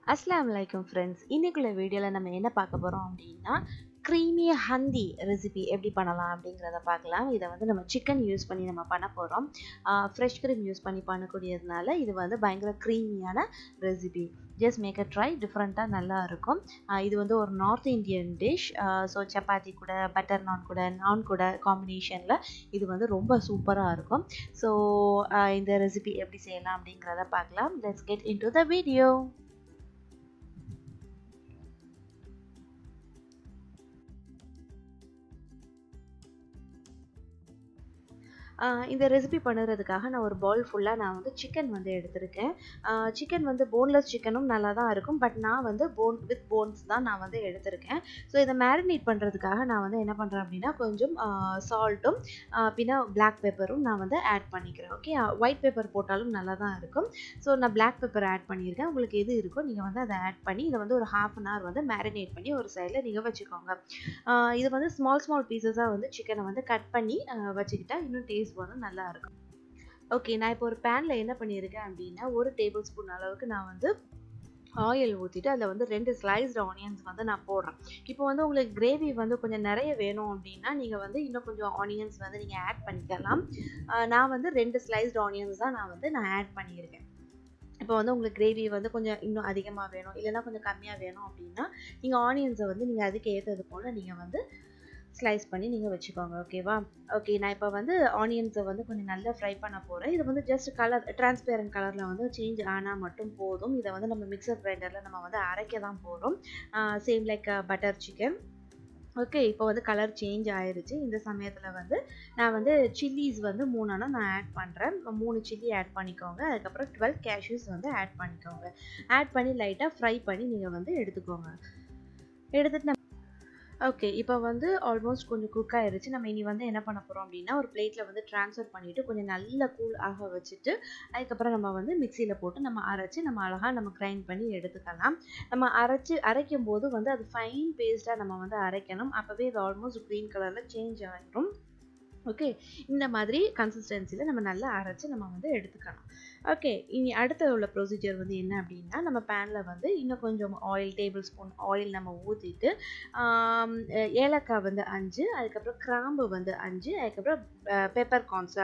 அஸ்லாம் வலைக்கம் ஃப்ரெண்ட்ஸ் இன்னைக்குள்ள வீடியோவில் நம்ம என்ன பார்க்க போகிறோம் அப்படின்னா க்ரீமி ஹந்தி ரெசிபி எப்படி பண்ணலாம் அப்படிங்கிறத பார்க்கலாம் இதை வந்து நம்ம சிக்கன் யூஸ் பண்ணி நம்ம பண்ண போகிறோம் ஃப்ரெஷ் க்ரீம் யூஸ் பண்ணி பண்ணக்கூடியதுனால இது வந்து பயங்கர க்ரீமியான recipe just make a try டிஃப்ரெண்ட்டாக நல்லா இருக்கும் இது வந்து ஒரு north Indian dish so chapati கூட பட்டர் நான் கூட நான் கூட காம்பினேஷனில் இது வந்து ரொம்ப சூப்பராக இருக்கும் ஸோ இந்த ரெசிபி எப்படி செய்யலாம் அப்படிங்கிறத பார்க்கலாம் let's get into the video இந்த ரெசிபி பண்ணுறதுக்காக நான் ஒரு பவுல் ஃபுல்லாக நான் வந்து சிக்கன் வந்து எடுத்திருக்கேன் சிக்கன் வந்து போன்லெஸ் சிக்கனும் நல்லா தான் இருக்கும் பட் நான் வந்து போன் வித் போன்ஸ் தான் நான் வந்து எடுத்திருக்கேன் ஸோ இதை மேரினேட் பண்ணுறதுக்காக நான் வந்து என்ன பண்ணுறேன் அப்படின்னா கொஞ்சம் சால்ட்டும் பின்ன பிளாக் பெப்பரும் நான் வந்து ஆட் பண்ணிக்கிறேன் ஓகே ஒயிட் பெப்பர் போட்டாலும் நல்லா தான் இருக்கும் ஸோ நான் பிளாக் பெப்பர் ஆட் பண்ணியிருக்கேன் உங்களுக்கு எது இருக்கோ நீங்கள் வந்து அதை ஆட் பண்ணி இதை வந்து ஒரு ஹாஃப் அன் ஹவர் வந்து மேரினேட் பண்ணி ஒரு சைடில் நீங்கள் வச்சுக்கோங்க இது வந்து ஸ்மால் ஸ்மால் பீசஸாக வந்து சிக்கனை வந்து கட் பண்ணி வச்சுக்கிட்டா இன்னும் டேஸ்ட் டேஸ்ட் வந்து நல்லா இருக்கும் ஓகே நான் இப்போ ஒரு பேனில் என்ன பண்ணியிருக்கேன் அப்படின்னா ஒரு டேபிள் ஸ்பூன் அளவுக்கு நான் வந்து ஆயில் ஊற்றிட்டு அதில் வந்து ரெண்டு ஸ்லைஸ்டு ஆனியன்ஸ் வந்து நான் போடுறேன் இப்போ வந்து உங்களுக்கு கிரேவி வந்து கொஞ்சம் நிறைய வேணும் அப்படின்னா நீங்கள் வந்து இன்னும் கொஞ்சம் ஆனியன்ஸ் வந்து நீங்கள் ஆட் பண்ணிக்கலாம் நான் வந்து ரெண்டு ஸ்லைஸ்டு ஆனியன்ஸ் தான் நான் வந்து நான் ஆட் பண்ணியிருக்கேன் இப்போ வந்து உங்களுக்கு கிரேவி வந்து கொஞ்சம் இன்னும் அதிகமாக வேணும் இல்லைன்னா கொஞ்சம் கம்மியாக வேணும் அப்படின்னா நீங்கள் ஆனியன்ஸை வந்து நீங்கள் அதுக்கு ஏற்றது போல் நீங்கள் வந்து ஸ்லைஸ் பண்ணி நீங்கள் வச்சுக்கோங்க ஓகேவா ஓகே நான் இப்போ வந்து ஆனியன்ஸை வந்து கொஞ்சம் நல்லா ஃப்ரை பண்ண போகிறேன் இது வந்து ஜஸ்ட் கலர் டிரான்ஸ்பேரண்ட் கலரில் வந்து சேஞ்ச் ஆனால் மட்டும் போதும் இதை வந்து நம்ம மிக்சர் கிரைண்டரில் நம்ம வந்து அரைக்க தான் போகிறோம் same like butter chicken okay இப்போ வந்து கலர் சேஞ்ச் ஆயிருச்சு இந்த சமயத்தில் வந்து நான் வந்து சில்லிஸ் வந்து மூணுனா நான் ஆட் பண்ணுறேன் மூணு சில்லி ஆட் பண்ணிக்கோங்க அதுக்கப்புறம் டுவெல் கேஷ்யூஸ் வந்து ஆட் பண்ணிக்கோங்க ஆட் பண்ணி லைட்டாக ஃப்ரை பண்ணி நீங்கள் வந்து எடுத்துக்கோங்க எடுத்துட்டு ஓகே இப்போ வந்து ஆல்மோஸ்ட் கொஞ்சம் குக் ஆயிருச்சு நம்ம இனி வந்து என்ன பண்ண போகிறோம் அப்படின்னா ஒரு பிளேட்டில் வந்து ட்ரான்ஸ்ஃபர் பண்ணிவிட்டு கொஞ்சம் நல்ல கூல் ஆக வச்சுட்டு அதுக்கப்புறம் நம்ம வந்து மிக்சியில் போட்டு நம்ம அரைச்சி நம்ம அழகாக நம்ம கிரைண்ட் பண்ணி எடுத்துக்கலாம் நம்ம அரைச்சி அரைக்கும் போது வந்து அது ஃபைன் பேஸ்ட்டாக நம்ம வந்து அரைக்கணும் அப்போவே இது ஆல்மோஸ்ட் க்ரீன் கலரில் சேஞ்ச் ஆகிடும் ஓகே இந்த மாதிரி கன்சிஸ்டன்சியில் நம்ம நல்லா அரைச்சி நம்ம வந்து எடுத்துக்கணும் ஓகே இனி அடுத்த உள்ள ப்ரொசீஜர் வந்து என்ன அப்படின்னா நம்ம பேனில் வந்து இன்னும் கொஞ்சம் ஆயில் டேபிள் ஸ்பூன் ஆயில் நம்ம ஊற்றிட்டு ஏலக்காய் வந்து அஞ்சு அதுக்கப்புறம் கிராம்பு வந்து அஞ்சு அதுக்கப்புறம் பெப்பர் கார்ன்ஸ்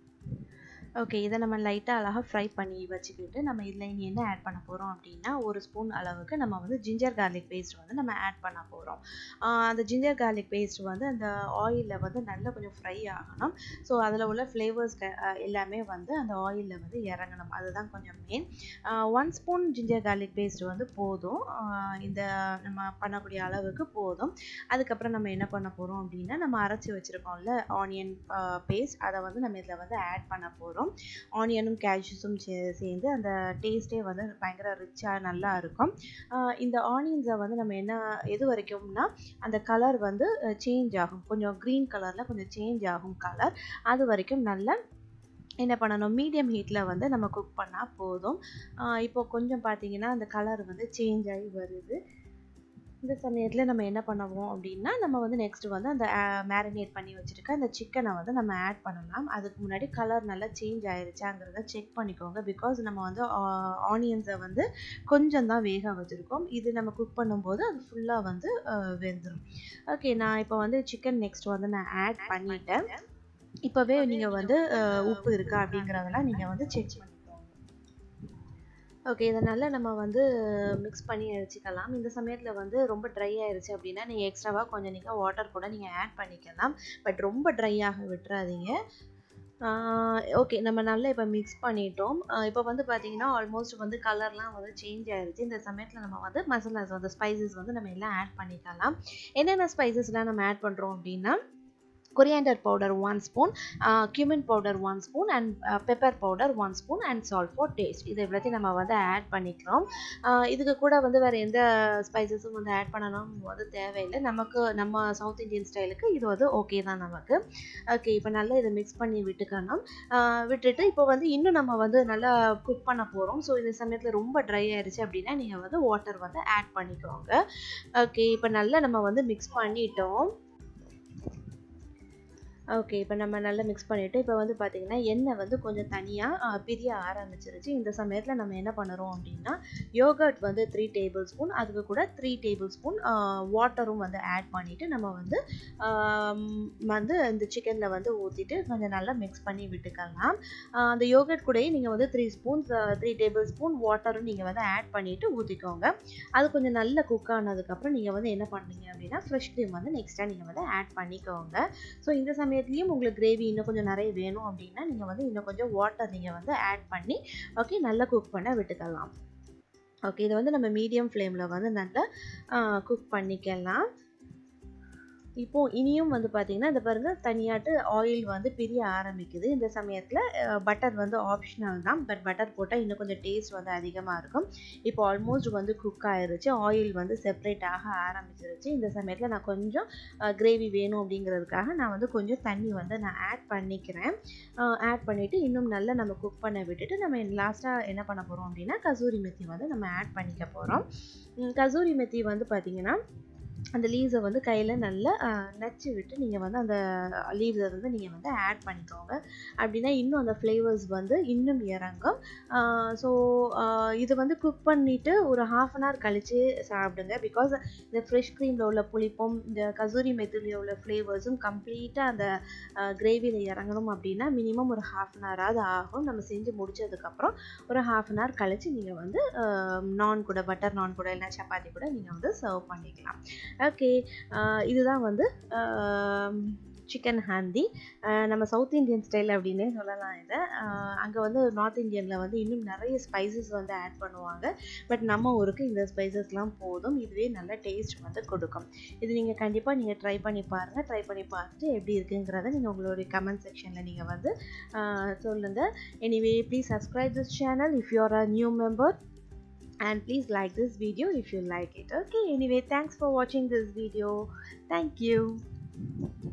ஓகே இதை நம்ம லைட்டாக அழகாக ஃப்ரை பண்ணி வச்சுக்கிட்டு நம்ம இதில் இனி என்ன ஆட் பண்ண போகிறோம் அப்படின்னா ஒரு ஸ்பூன் அளவுக்கு நம்ம வந்து ஜிஞ்சர் கார்லிக் பேஸ்ட் வந்து நம்ம ஆட் பண்ண போகிறோம் அந்த ஜிஞ்சர் கார்லிக் பேஸ்ட் வந்து அந்த ஆயிலில் வந்து நல்லா கொஞ்சம் ஃப்ரை ஆகணும் ஸோ அதில் உள்ள ஃப்ளேவர்ஸ் எல்லாமே வந்து அந்த ஆயிலில் வந்து இறங்கணும் அதுதான் கொஞ்சம் main one spoon ginger garlic paste வந்து போதும் இந்த நம்ம பண்ணக்கூடிய அளவுக்கு போதும் அதுக்கப்புறம் நம்ம என்ன பண்ண போகிறோம் அப்படின்னா நம்ம அரைச்சி வச்சுருக்கோம்ல ஆனியன் பேஸ்ட் அதை வந்து நம்ம இதில் வந்து ஆட் பண்ண போகிறோம் இருக்கும் ஆனியனும் கேஷ்யூஸும் சேர்ந்து அந்த டேஸ்ட்டே வந்து பயங்கர ரிச்சாக நல்லா இருக்கும் இந்த ஆனியன்ஸை வந்து நம்ம என்ன எது வரைக்கும்னா அந்த கலர் வந்து சேஞ்ச் ஆகும் கொஞ்சம் க்ரீன் கலரில் கொஞ்சம் சேஞ்ச் ஆகும் கலர் அது வரைக்கும் நல்ல என்ன பண்ணணும் மீடியம் ஹீட்டில் வந்து நம்ம குக் பண்ணால் போதும் இப்போ கொஞ்சம் பார்த்தீங்கன்னா அந்த கலர் வந்து சேஞ்ச் ஆகி வருது இந்த சமயத்தில் நம்ம என்ன பண்ணுவோம் அப்படின்னா நம்ம வந்து நெக்ஸ்ட் வந்து அந்த மேரினேட் பண்ணி வச்சுருக்க அந்த சிக்கனை வந்து நம்ம ஆட் பண்ணலாம் அதுக்கு முன்னாடி கலர் நல்லா சேஞ்ச் ஆயிருச்சாங்கிறத செக் பண்ணிக்கோங்க பிகாஸ் நம்ம வந்து ஆனியன்ஸை வந்து கொஞ்சம் தான் வேக வச்சுருக்கோம் இது நம்ம குக் பண்ணும்போது அது ஃபுல்லாக வந்து வெந்துடும் ஓகே நான் இப்போ வந்து சிக்கன் நெக்ஸ்ட் வந்து நான் ஆட் பண்ணிட்டேன் இப்போவே நீங்கள் வந்து உப்பு இருக்கா அப்படிங்கிறதெல்லாம் நீங்கள் வந்து செக் பண்ணி ஓகே இதை நல்லா நம்ம வந்து மிக்ஸ் பண்ணி வச்சுக்கலாம் இந்த சமயத்தில் வந்து ரொம்ப ட்ரை ஆயிடுச்சு அப்படின்னா நீங்கள் எக்ஸ்ட்ராவாக கொஞ்சம் நீங்கள் வாட்டர் கூட நீங்கள் ஆட் பண்ணிக்கலாம் பட் ரொம்ப ட்ரையாக விட்டுறாதீங்க ஓகே நம்ம நல்லா இப்போ மிக்ஸ் பண்ணிட்டோம் இப்போ வந்து பார்த்தீங்கன்னா ஆல்மோஸ்ட் வந்து கலர்லாம் வந்து சேஞ்ச் ஆயிடுச்சு இந்த சமயத்தில் நம்ம வந்து மசாலாஸ் வந்து ஸ்பைசஸ் வந்து நம்ம எல்லாம் ஆட் பண்ணிக்கலாம் என்னென்ன ஸ்பைசஸ்லாம் நம்ம ஆட் பண்ணுறோம் அப்படின்னா coriander powder one spoon cumin powder one spoon and pepper powder one spoon and salt for taste இது எல்லாத்தையும் நம்ம வந்து ஆட் பண்ணிக்கிறோம் இதுக்கு கூட வந்து வேறு எந்த ஸ்பைசஸும் வந்து ஆட் பண்ணணும் வந்து தேவையில்லை நமக்கு நம்ம சவுத் இந்தியன் ஸ்டைலுக்கு இது வந்து ஓகே தான் நமக்கு ஓகே இப்போ நல்லா இதை மிக்ஸ் பண்ணி விட்டுக்கணும் விட்டுட்டு இப்போ வந்து இன்னும் நம்ம வந்து நல்லா குக் பண்ண போகிறோம் ஸோ இந்த சமயத்தில் ரொம்ப ட்ரை ஆயிடுச்சு அப்படின்னா நீங்கள் வந்து வாட்டர் வந்து ஆட் பண்ணிக்கோங்க ஓகே இப்போ நல்லா நம்ம வந்து மிக்ஸ் பண்ணிட்டோம் ஓகே இப்போ நம்ம நல்லா மிக்ஸ் பண்ணிவிட்டு இப்போ வந்து பார்த்திங்கன்னா எண்ணெய் வந்து கொஞ்சம் தனியாக பிரிய ஆரம்பிச்சிருச்சு இந்த சமயத்தில் நம்ம என்ன பண்ணுறோம் அப்படின்னா யோகர்ட் வந்து த்ரீ டேபிள் ஸ்பூன் அதுக்கு கூட த்ரீ டேபிள் ஸ்பூன் வாட்டரும் வந்து ஆட் பண்ணிவிட்டு நம்ம வந்து வந்து இந்த சிக்கனில் வந்து ஊற்றிட்டு கொஞ்சம் நல்லா மிக்ஸ் பண்ணி விட்டுக்கலாம் அந்த யோகர்ட் கூடயே நீங்கள் வந்து three spoons three tablespoon வாட்டரும் நீங்கள் வந்து ஆட் பண்ணிவிட்டு ஊற்றிக்கோங்க அது கொஞ்சம் நல்லா குக் ஆனதுக்கப்புறம் நீங்கள் வந்து என்ன பண்ணுறீங்க அப்படின்னா ஃப்ரெஷ் க்ரீம் வந்து நெக்ஸ்ட்டாக நீங்கள் வந்து ஆட் பண்ணிக்கோங்க ஸோ இந்த சமயம் சமயத்துலேயும் உங்களுக்கு கிரேவி இன்னும் கொஞ்சம் நிறைய வேணும் அப்படின்னா நீங்கள் வந்து இன்னும் கொஞ்சம் வாட்டர் நீங்கள் வந்து ஆட் பண்ணி ஓகே நல்லா குக் பண்ண விட்டுக்கலாம் ஓகே இதை வந்து நம்ம மீடியம் ஃப்ளேமில் வந்து நல்லா குக் பண்ணிக்கலாம் இப்போது இனியும் வந்து பார்த்திங்கன்னா இந்த பாருங்கள் தனியாட்டு ஆயில் வந்து பிரிய ஆரம்பிக்குது இந்த சமயத்தில் பட்டர் வந்து ஆப்ஷனல் தான் பட் பட்டர் போட்டால் இன்னும் கொஞ்சம் டேஸ்ட் வந்து அதிகமாக இருக்கும் இப்போ ஆல்மோஸ்ட் வந்து குக் ஆயிருச்சு ஆயில் வந்து செப்பரேட் ஆக ஆரம்பிச்சிருச்சு இந்த சமயத்தில் நான் கொஞ்சம் கிரேவி வேணும் அப்படிங்கிறதுக்காக நான் வந்து கொஞ்சம் தண்ணி வந்து நான் ஆட் பண்ணிக்கிறேன் ஆட் பண்ணிவிட்டு இன்னும் நல்லா நம்ம குக் பண்ண விட்டுட்டு நம்ம லாஸ்ட்டாக என்ன பண்ண போகிறோம் அப்படின்னா கசூரி மெத்தி வந்து நம்ம ஆட் பண்ணிக்க போகிறோம் கசூரி மெத்தி வந்து பார்த்திங்கன்னா அந்த லீவ்ஸை வந்து கையில் நல்லா நச்சு விட்டு நீங்கள் வந்து அந்த லீவ்ஸை வந்து நீங்கள் வந்து ஆட் பண்ணிக்கோங்க அப்படின்னா இன்னும் அந்த ஃப்ளேவர்ஸ் வந்து இன்னும் இறங்கும் ஸோ இது வந்து குக் பண்ணிவிட்டு ஒரு ஹாஃப் அன் ஹவர் கழித்து சாப்பிடுங்க பிகாஸ் இந்த ஃப்ரெஷ் க்ரீமில் உள்ள புளிப்பும் இந்த கசூரி மெத்தில் உள்ள ஃப்ளேவர்ஸும் கம்ப்ளீட்டாக அந்த கிரேவியில் இறங்கணும் அப்படின்னா மினிமம் ஒரு ஹாஃப் அன் ஹவராவது ஆகும் நம்ம செஞ்சு முடிச்சதுக்கப்புறம் ஒரு ஹாஃப் அன் ஹவர் கழித்து நீங்கள் வந்து நான் கூட பட்டர் நான் கூட இல்லை சப்பாத்தி கூட நீங்கள் வந்து சர்வ் பண்ணிக்கலாம் ஓகே இதுதான் வந்து சிக்கன் ஹாந்தி நம்ம சவுத் இந்தியன் ஸ்டைல் அப்படின்னே சொல்லலாம் இதை அங்கே வந்து நார்த் இந்தியனில் வந்து இன்னும் நிறைய ஸ்பைசஸ் வந்து ஆட் பண்ணுவாங்க பட் நம்ம ஊருக்கு இந்த ஸ்பைசஸ்லாம் போதும் இதுவே நல்ல டேஸ்ட் வந்து கொடுக்கும் இது நீங்கள் கண்டிப்பாக நீங்கள் ட்ரை பண்ணி பாருங்கள் ட்ரை பண்ணி பார்த்துட்டு எப்படி இருக்குங்கிறத நீங்கள் உங்களுடைய கமெண்ட் செக்ஷனில் நீங்கள் வந்து சொல்லுங்கள் anyway please subscribe this channel if you are a new member and please like this video if you like it okay anyway thanks for watching this video thank you